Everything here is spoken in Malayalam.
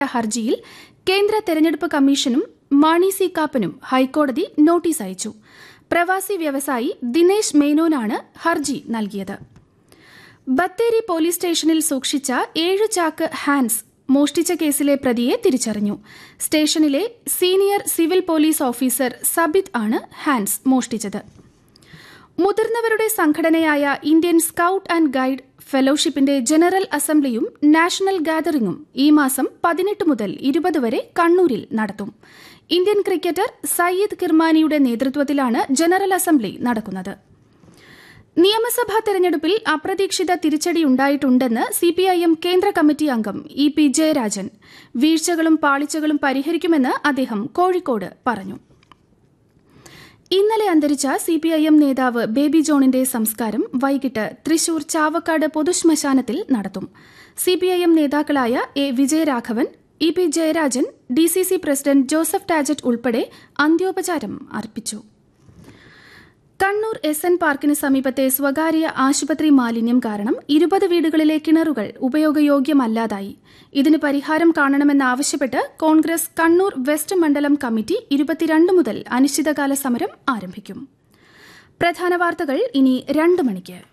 ഹർജിയിൽ കേന്ദ്ര തെരഞ്ഞെടുപ്പ് കമ്മീഷനും മാണി സി കാപ്പനും ഹൈക്കോടതി നോട്ടീസ് അയച്ചു പ്രവാസി വ്യവസായി ദിനേശ് മേനോനാണ് ഹർജി നൽകിയത് ബത്തേരി പോലീസ് സ്റ്റേഷനിൽ സൂക്ഷിച്ച ഏഴ് ചാക്ക് ഹാൻസ് മോഷ്ടിച്ച കേസിലെ പ്രതിയെ തിരിച്ചറിഞ്ഞു സ്റ്റേഷനിലെ senior civil police officer Sabith ആണ് ഹാൻസ് മോഷ്ടിച്ചത് മുതിർന്നവരുടെ സംഘടനയായ ഇന്ത്യൻ സ്കൌട്ട് ആൻഡ് ഗൈഡ് ഫെലോഷിപ്പിന്റെ ജനറൽ അസംബ്ലിയും നാഷണൽ ഗാദറിംഗും ഈ മാസം പതിനെട്ട് മുതൽ ഇരുപത് വരെ കണ്ണൂരിൽ നടത്തും ഇന്ത്യൻ ക്രിക്കറ്റർ സയ്യിദ് കിർമാനിയുടെ നേതൃത്വത്തിലാണ് ജനറൽ അസംബ്ലി നടക്കുന്നത് നിയമസഭാ തെരഞ്ഞെടുപ്പിൽ അപ്രതീക്ഷിത തിരിച്ചടിയുണ്ടായിട്ടുണ്ടെന്ന് സിപിഐഎം കേന്ദ്ര കമ്മിറ്റി അംഗം ഇ പി ജയരാജൻ വീഴ്ചകളും പാളിച്ചകളും പരിഹരിക്കുമെന്ന് അദ്ദേഹം കോഴിക്കോട് പറഞ്ഞു ഇന്നലെ അന്തരിച്ച സിപിഐഎം നേതാവ് ബേബി ജോണിന്റെ സംസ്കാരം വൈകിട്ട് തൃശൂർ ചാവക്കാട് പൊതുശ്മശാനത്തിൽ നടത്തും സിപിഐഎം നേതാക്കളായ A Vijayaraghavan E P Jayarajan D C C president Joseph Tajet ഉൾപ്പെടെ അന്ത്യോപചാരം അർപ്പിച്ചു കണ്ണൂർ എസ് എൻ പാർക്കിന് സമീപത്തെ സ്വകാര്യ ആശുപത്രി മാലിന്യം കാരണം ഇരുപത് വീടുകളിലെ കിണറുകൾ ഉപയോഗയോഗ്യമല്ലാതായി ഇതിന് പരിഹാരം കാണണമെന്നാവശ്യപ്പെട്ട് കോൺഗ്രസ് കണ്ണൂർ വെസ്റ്റ് മണ്ഡലം കമ്മിറ്റി ഇരുപത്തിരണ്ട് മുതൽ അനിശ്ചിതകാല സമരം ആരംഭിക്കും പ്രധാന വാർത്തകൾ ഇനി രണ്ട് മണിക്ക്